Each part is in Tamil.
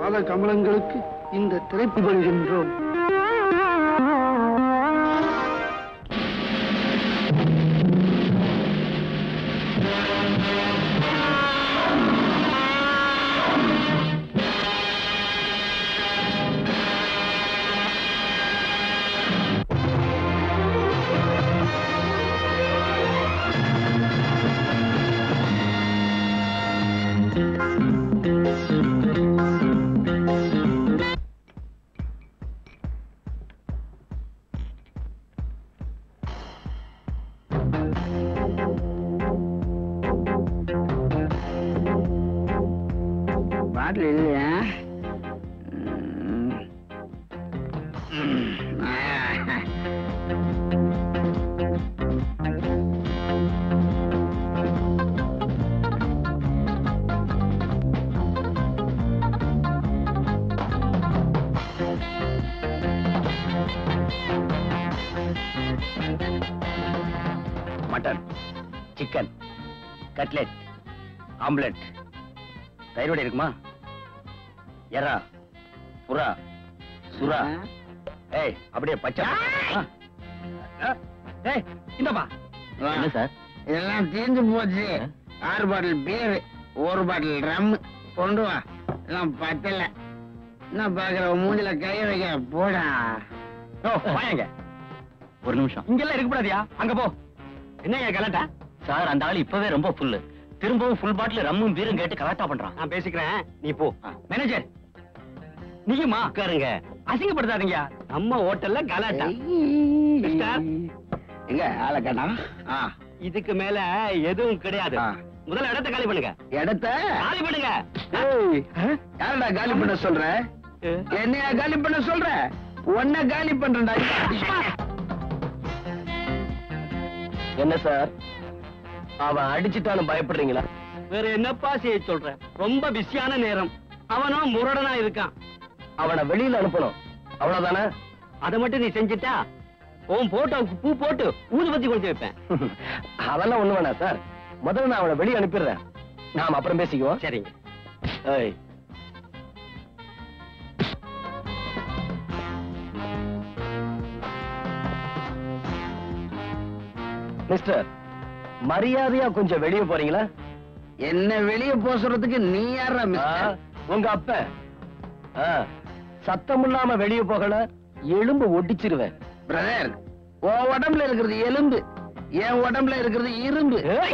பாத கமலங்களுக்கு இந்த திரைப்பு கொள்கின்றோம் பாட்டில் இல்லையா ம். ம். ஆ. மட்டன் சிக்கன் கட்லெட் ஆம்லெட் தயிரோட இருக்குமா எறா புறா சுறா ஏய் அப்படியே பச்சை ஆ. ஆ. ஏய் இந்தப்பா வா. என்ன சார் இதெல்லாம் தீர்ந்து போச்சு ஆறு பாட்டில் பீர் ஒரு பாட்டில் ரம் கொண்டு வா எல்லாம் பத்தல என்ன பாக்குற உன் மூஞ்சில கை வைக்க போடா ஓ வாங்க ஒரு நிமிஷம் இங்கெல்லாம் இருக்க கூடாதியா அங்க போ என்னங்க கலாட்டா சார் அந்த ஆள் இப்பவே ரொம்ப ஃபுல்லு திரும்பவும் ஃபுல் பாட்டில் ரம்மும் பீரும் கேட்டு கலாட்டா பண்றான் நான் பேசிக்கிறேன் நீ போ மேனேஜர் நீயுமா உட்காருங்க அசிங்கப்படுத்தாதீங்க நம்ம ஹோட்டல்ல கலாட்டா மிஸ்டர். எங்க ஆளை கேட்டா ஆ இதுக்கு மேல எதுவும் கிடையாது ஆ. முதல்ல இடத்த காலி பண்ணுங்க இடத்த காலி பண்ணுங்க ஏய், யாரடா காலி பண்ண சொல்ற என்னையா காலி பண்ண சொல்ற உன்னை காலி பண்றேன்டா என்ன சார் அவன் அடிச்சுட்டான்னு பயப்படுறீங்களா வேற என்னப்பா செய்ய சொல்ற ரொம்ப பிஸியான நேரம் அவனும் முரடனா இருக்கான் அவனை வெளியில அனுப்பணும் அவ்வளவுதானே அதை மட்டும் நீ செஞ்சுட்டா உன் போட்டோவுக்கு பூ போட்டு ஊதுபத்தி கொளுத்தி வைப்பேன் அதெல்லாம் ஒண்ணு வேணாம் சார் முதல்ல நான் அவனை வெளியே அனுப்பிடுறேன் நாம அப்புறம் பேசிக்குவோம் சரிங்க ஏய் மிஸ்டர் மரியாதையா கொஞ்சம் வெளியே போறீங்களா என்ன வெளிய போக சொல்றதுக்கு நீ யாரா ஆ, மிஸ்டர் உங்க அப்ப ஆ, சத்தம் இல்லாம வெளியே போகல எலும்பு ஒடிச்சிருவேன் பிரதர் உன் உடம்புல இருக்கிறது எலும்பு என் உடம்புல இருக்கிறது இரும்பு ஏய்!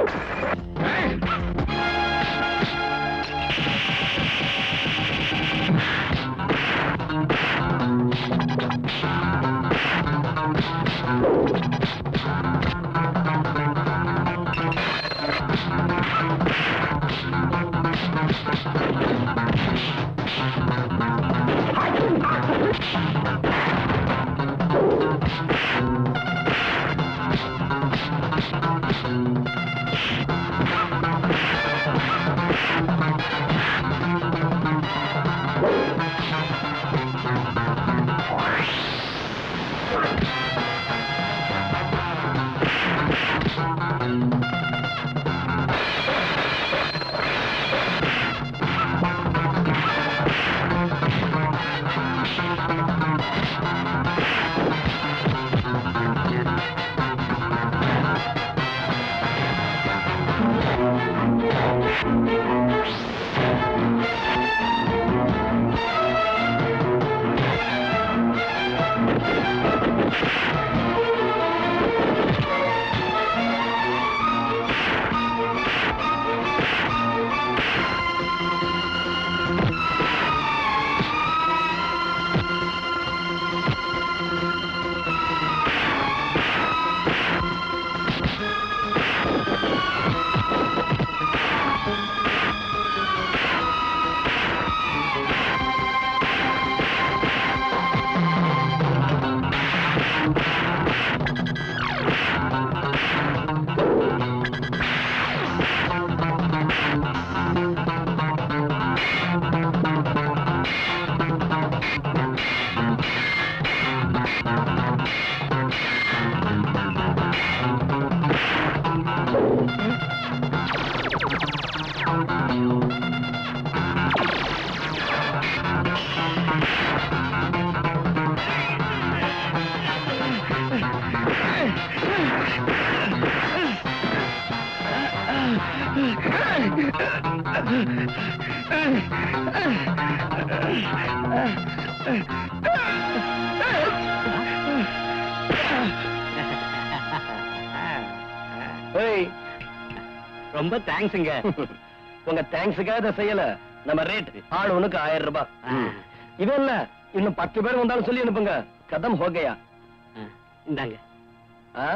ஏய், ரொம்ப தேங்க்ஸுங்க உங்க தேங்க்ஸுக்காக இதை செய்யல நம்ம ரேட் ஆள் ஒண்ணுக்கு ஆயிரம் ரூபாய் ம். இது இல்ல இன்னும் பத்து பேர் வந்தாலும் சொல்லி அனுப்புங்க கதம் ஹோகையா இந்தாங்க ஆ?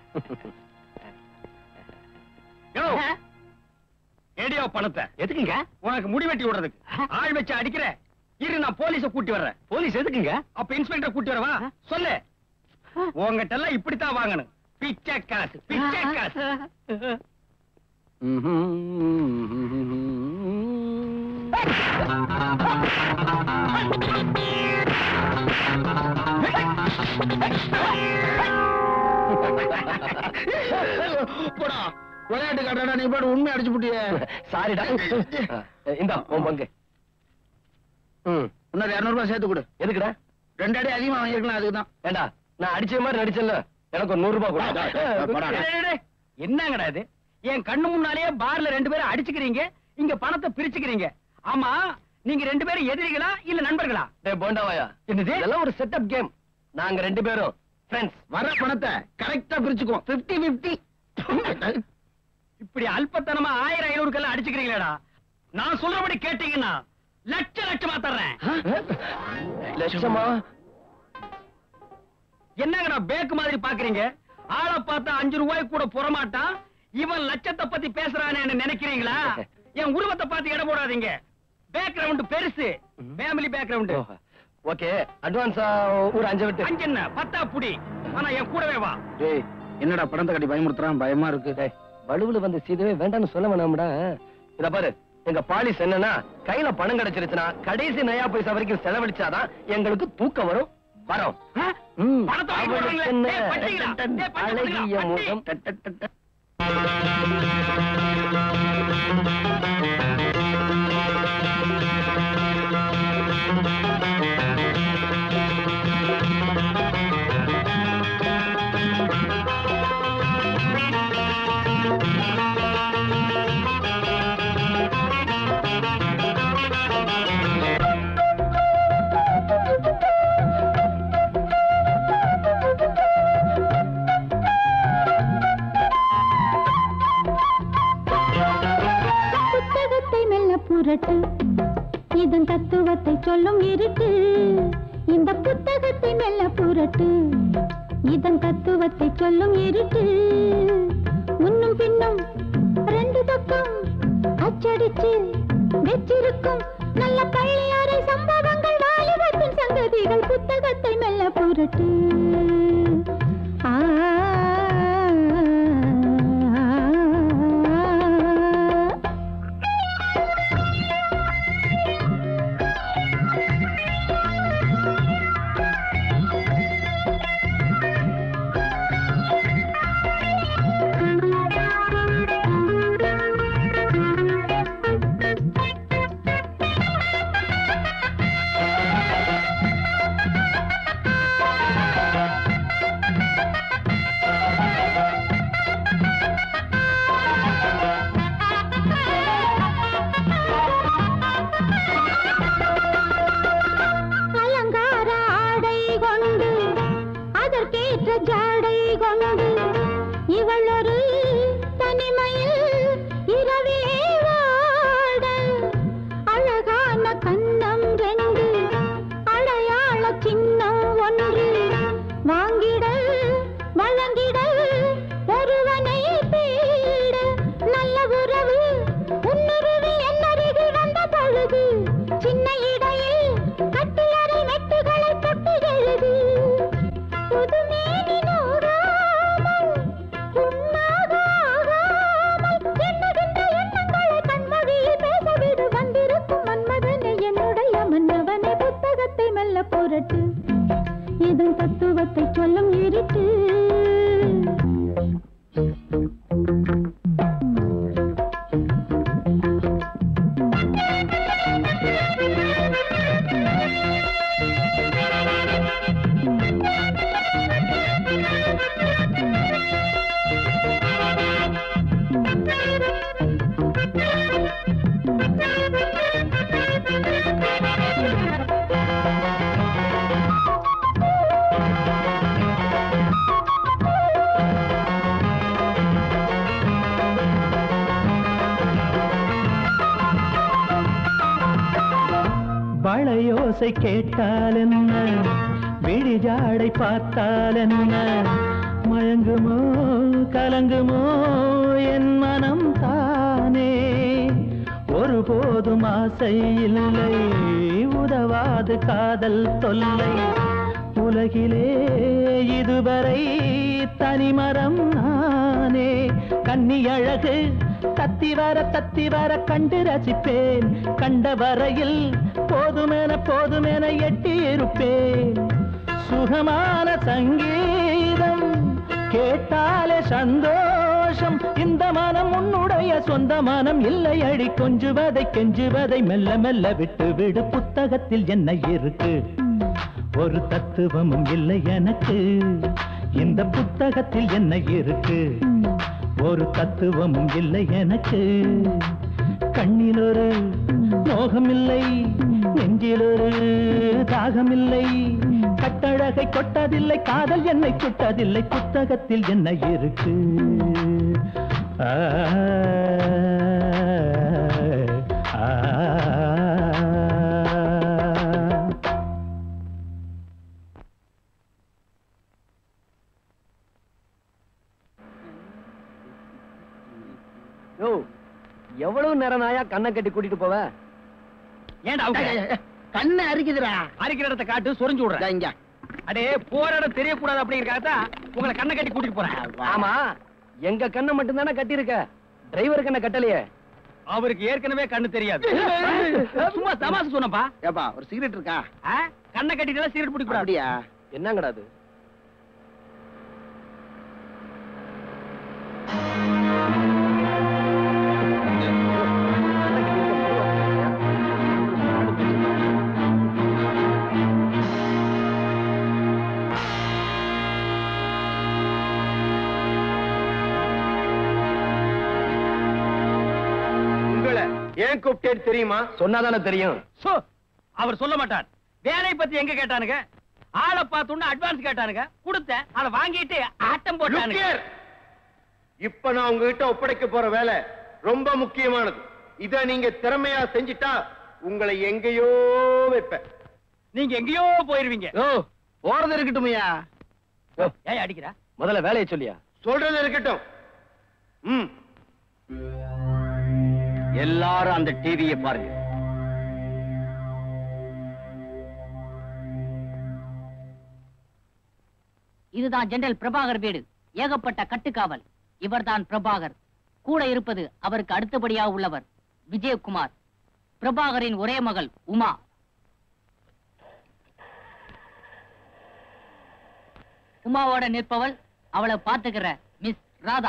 யோ, ஏடியோ பணத்தை எதுக்குங்க உனக்கு முடி வெட்டி விடுறதுக்கு ஆள் வச்சு அடிக்கிற இரு நான் போலீஸ கூட்டி வர்றேன் போலீஸ் எதுக்குங்க அப்ப இன்ஸ்பெக்டர் கூட்டி வரவா சொல்லு உங்ககிட்ட எல்லாம் இப்படித்தான் வாங்கணும் பிச்சை காசு பிச்சை காசு போடா விளையாட்டு காட்டுறா நீ பாட்டு உண்மை அடிச்சு புட்டியே சாரிடா இந்த உன் பங்கு ம் இன்னொரு இருநூறு ரூபாய் சேர்த்து கொடு எதுக்குடா ரெண்டு அடி அதிகமா வாங்கிருக்கலாம் அதுக்கு தான் ஏண்டா நான் அடிச்ச மாதிரி நடிச்சல எனக்கு ஒரு நூறு ரூபாய் டேய், டேய், டேய், போடா, கொடு டேய். டேய், டேய், என்னங்கடா இது என் கண்ணு முன்னாலேயே பார்ல ரெண்டு பேரும் அடிச்சுக்கிறீங்க இங்க பணத்தை பிரிச்சுக்கிறீங்க ஆமா நீங்க ரெண்டு பேரும் எதிரிகளா இல்ல நண்பர்களா டேய் போண்டாவாயா என்னது இதெல்லாம் ஒரு செட்டப் கேம் நாங்க ரெண்டு பேரும் ஃப்ரெண்ட்ஸ் வர பணத்தை கரெக்டா பிரிச்சுக்குவோம் பிப்டி பிப்டி இப்படி அல்பத்தனமா ஆயிரம் ஐநூறுக்கெல்லாம் அடிச்சுக்கிறீங்களேடா நான் சொல்றபடி கேட்டீங்கன்னா லட்ச லட்சமா தர்றேன் லட்சமா என்னங்கடா பேக்கு மாதிரி பாக்குறீங்க ஆளை பார்த்தா அஞ்சு ரூபாய் கூட புறமாட்டான் இவன் லட்சத்தை பத்தி பேசுறானேன்னு நினைக்கிறீங்களா என் உருவத்தை பார்த்து இடம் போடாதீங்க பேக்ரவுண்ட் பெருசு ஃபேமிலி பேக்ரவுண்ட் ஓகே அட்வான்ஸா ஒரு அஞ்சு விட்டு அஞ்சு என்ன பத்தா புடி ஆனா என் கூடவே வா டேய் என்னடா பணத்தை கட்டி பயமுறுத்துறான் பயமா இருக்கு டேய், வலுவுல வந்து சீதவே வேண்டாம்னு சொல்ல வேணாம்டா இத பாரு எங்க பாலிஸ் என்னன்னா கையில பணம் கிடைச்சிருச்சுன்னா கடைசி நயா பைசா வரைக்கும் செலவழிச்சாதான் எங்களுக்கு தூக்கம் வரும் வரோம் ஆ? ம், பணத்தை வாங்கி அவளுக்கு போடுறீங்களே. என்ன? டேய், பட்டிங்களா? டேய், பட்டி அழகிய பட்டிங்களா? முகம் பட்டி. புத்தகத்தை மெல்ல புரட்டு இதன் தத்துவத்தை சொல்லும் இருட்டு இந்த புத்தகத்தை மெல்ல புரட்டு இதன் தத்துவத்தை சொல்லும் இருட்டு முன்னும் பின்னும் ரெண்டு பக்கம் அச்சடிச்சு வெச்சிருக்கும் நல்ல பள்ளியாரை சம்பவங்கள் வாலிபத்தின் சங்கதிகள் புத்தகத்தை மெல்ல புரட்டு ஆ அலங்கார ஆடை கொண்டு அதற்கேற்ற ஜாடை கொண்டு இவள் ஒரு தனிமையில் இரவிலே வாட அழகான கண்ணம் ரெண்டு அடையாள சின்னம் ஒன்று வாங்கிடல் வழங்கிடல் ஒருவனை தேட நல்ல உறவு உன்னுருவி என்னருகில் வந்த பொழுது சின்ன இடையில் கட்டியறை மெட்டுகளை தொட்டு எழுது புதுமேனி நூறாமல் புண்ணாக ஆகாமல் எண்ணுகின்ற எண்ணங்களை கண்மொழியில் பேசவிடு வந்திருக்கும் மன்மதனை என்னுடைய மன்னவனை புத்தகத்தை மெல்ல புரட்டு இதன் தத்துவத்தை சொல்லும் இருட்டு வளையோசை கேட்டால் என்ன விழிஜாடை பார்த்தால் என்ன மயங்குமோ கலங்குமோ என் மனம் தானே ஒருபோதும் ஆசை இல்லை உதவாது காதல் தொல்லை உலகிலே இதுவரை தனிமரம் நானே கன்னி அழகு தத்தி வர தத்தி வர கண்டு ரசிப்பேன் கண்ட வரையில் போதுமென போதுமென எட்டி இருப்பேன் சுகமான சங்கீதம் கேட்டாலே சந்தோஷம் இந்த மனம் உன்னுடைய சொந்த மனம் இல்லை அடி கொஞ்சுவதை கெஞ்சுவதை மெல்ல மெல்ல விட்டு விடு புத்தகத்தில் என்ன இருக்கு ஒரு தத்துவமும் இல்லை எனக்கு இந்த புத்தகத்தில் என்ன இருக்கு ஒரு தத்துவமும் இல்லை எனக்கு கண்ணில் ஒரு மோகமில்லை நெஞ்சில் ஒரு தாகமில்லை கட்டழகை கொட்டதில்லை காதல் என்னை சுட்டதில்லை புத்தகத்தில் என்ன இருக்கு ஆ, ஆ. யோ எவ்வளவு நேரம் நாயா கண்ணை கட்டி கூட்டிட்டு போவ ஏன்டா அவங்க கண்ணு அரிக்குதுடா அரிக்கிற இடத்தை காட்டு சொரிஞ்சு இதா விடுறேன் இங்க அடே போற இடம் தெரியக்கூடாது அப்படிங்கறக்காக தான் உங்களை கண்ணை கட்டி கூட்டிட்டு போறேன் ஆமா எங்க கண்ணை மட்டும் தானே கட்டியிருக்க டிரைவர் கண்ணை கட்டலையே அவருக்கு ஏற்கனவே கண்ணு தெரியாது சும்மா தமாசு சொன்னப்பா ஏப்பா ஒரு சிகரெட் இருக்கா ஆ? கண்ணை கட்டிட்டு சீரட் பிடிக்க கூடாது அப்படியா என்னங்கடா அது உங்களை ஏன் கூப்பிட்டேன்னு தெரியுமா சொன்னாதானே தெரியும் சோ, அவர் சொல்ல மாட்டார் வேலை பத்தி எங்க கேட்டானுங்க ஆளை பார்த்தோன்னு அட்வான்ஸ் கேட்டானுங்க கொடுத்தேன் அதை வாங்கிட்டு ஆட்டம் போட்டானுங்க Look here. இப்ப நான் உங்ககிட்ட ஒப்படைக்க போற வேலை ரொம்ப முக்கியமானது இத நீங்க திறமையா செஞ்சிட்டா உங்களை எங்கேயோ வைப்பேன் நீங்க எங்கேயோ போயிருவீங்க ஓ போறது இருக்கட்டுமையா ஏன் அடிக்கிறா முதல்ல வேலையை சொல்லியா சொல்றது இருக்கட்டும் ம் எல்லாரும் அந்த டிவியை பாருங்க இதுதான் ஜெனரல் பிரபாகர் வீடு ஏகப்பட்ட கட்டுக்காவல் இவர்தான் பிரபாகர் கூட இருப்பது அவருக்கு அடுத்தபடியாக உள்ளவர் விஜயகுமார் பிரபாகரின் ஒரே மகள் உமா உமாவோட நிற்பவள் அவளை பாத்துக்கிற மிஸ் ராதா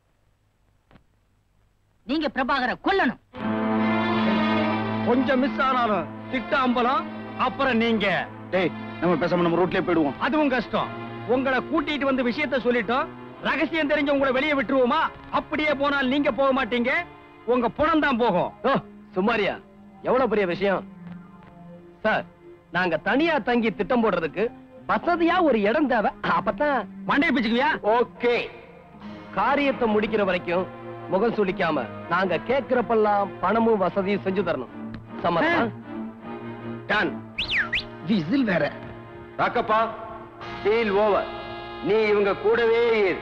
நீங்க பிரபாகரை கொல்லணும் கொஞ்சம் மிஸ் ஆனாலும் திட்ட அம்பலம் அப்புறம் நீங்க டேய் நம்ம பேசாம நம்ம ரூட்லயே போயிடுவோம் அதுவும் கஷ்டம் உங்களை கூட்டிட்டு வந்து விஷயத்த சொல்லிட்டோம் ரகசியம் தெரிஞ்ச உங்களை வெளியே விட்டுருவோமா அப்படியே போனால் நீங்க போக மாட்டீங்க உங்க புணம் தான் போகும் ஓ சுமாரியா எவ்வளவு பெரிய விஷயம் சார் நாங்க தனியா தங்கி திட்டம் போடுறதுக்கு வசதியா ஒரு இடம் தேவை அப்பதான் மண்டை பிச்சுக்குவியா ஓகே காரியத்தை முடிக்கிற வரைக்கும் முகம் சுளிக்காம நாங்க கேக்குறப்பெல்லாம் பணமும் வசதியும் செஞ்சு தரணும் சம்மதமா டன் விசில் வேற ராக்கப்பா டீல் ஓவர் நீ இவங்க கூடவே இரு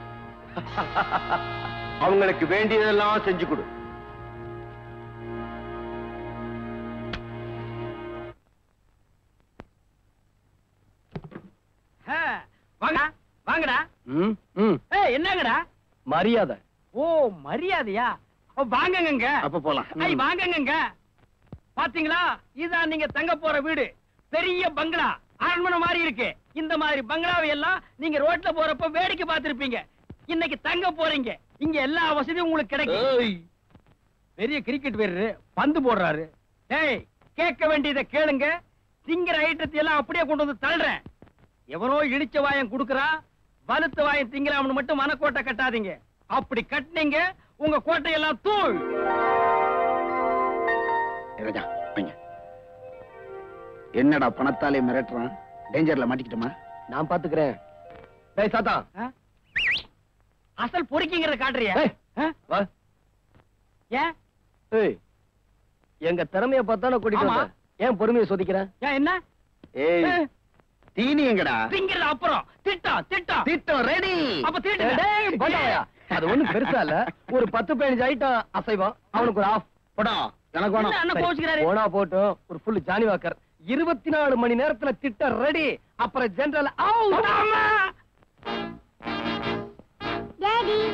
அவங்களுக்கு வேண்டியதெல்லாம் செஞ்சு கொடு ஆ, வாங்க வாங்கடா ம், ம். ஏய் என்னங்கடா மரியாதை ஓ மரியாதையா அப்ப வாங்கங்க அப்ப போலாம் ஐய் வாங்கங்க பாத்தீங்களா இதான் நீங்க தங்க போற வீடு பெரிய பங்களா அரண்மனை மாதிரி இருக்கு இந்த மாதிரி பங்களாவை எல்லாம் நீங்க ரோட்ல போறப்ப வேடிக்கை பார்த்திருப்பீங்க இன்னைக்கு தங்க போறீங்க இங்க எல்லா வசதியும் உங்களுக்கு கிடைக்கும் பெரிய கிரிக்கெட் வீரரு பந்து போடுறாரு டேய் கேட்க வேண்டியதை கேளுங்க திங்கிற ஐட்டத்தை எல்லாம் அப்படியே கொண்டு வந்து தள்ளுறேன் எவனோ இடிச்ச வாயம் குடுக்கறான் வலுத்த வாயம் திங்கலாம்னு மட்டும் மனக்கோட்டை கட்டாதீங்க அப்படி கட்டினீங்க உங்க கோட்டையெல்லாம் தூள் ராஜா வைங்க என்னடா பணத்தாலே மிரட்டுறான் டேஞ்சர்ல மாட்டிக்கிட்டோமா நான் பாத்துக்கிறேன் டேய் சாத்தா ஆ? அசல் பொறுக்கிங்கிறத காட்டுறியா ஏய். ஆ? வா ஏன் ஏய் எங்க திறமைய பார்த்தா நான் கூட்டிட்டு ஆமா வந்தேன் ஏன் பொறுமையை சோதிக்கிறேன் ஏன் என்ன ஏய் தீனி எங்கடா திங்கிறது அப்புறம் திட்டம் திட்டம் திட்டம் ரெடி அப்ப தீட்டு டேய், போண்டாயா. அது ஒண்ணும் பெருசா இல்ல ஒரு பத்து பதினஞ்சு ஐட்டம் அசைவம் அவனுக்கு ஒரு ஆஃப் போடா எனக்கு வேணும் அண்ணன் கோச்சுக்கிறாரு போனா போட்டும் ஒரு ஃபுல் ஜானி வாக்கர் இருபத்தி நாலு மணி நேரத்துல திட்டம் ரெடி அப்புறம் ஜெனரல் ஆமா. டாடி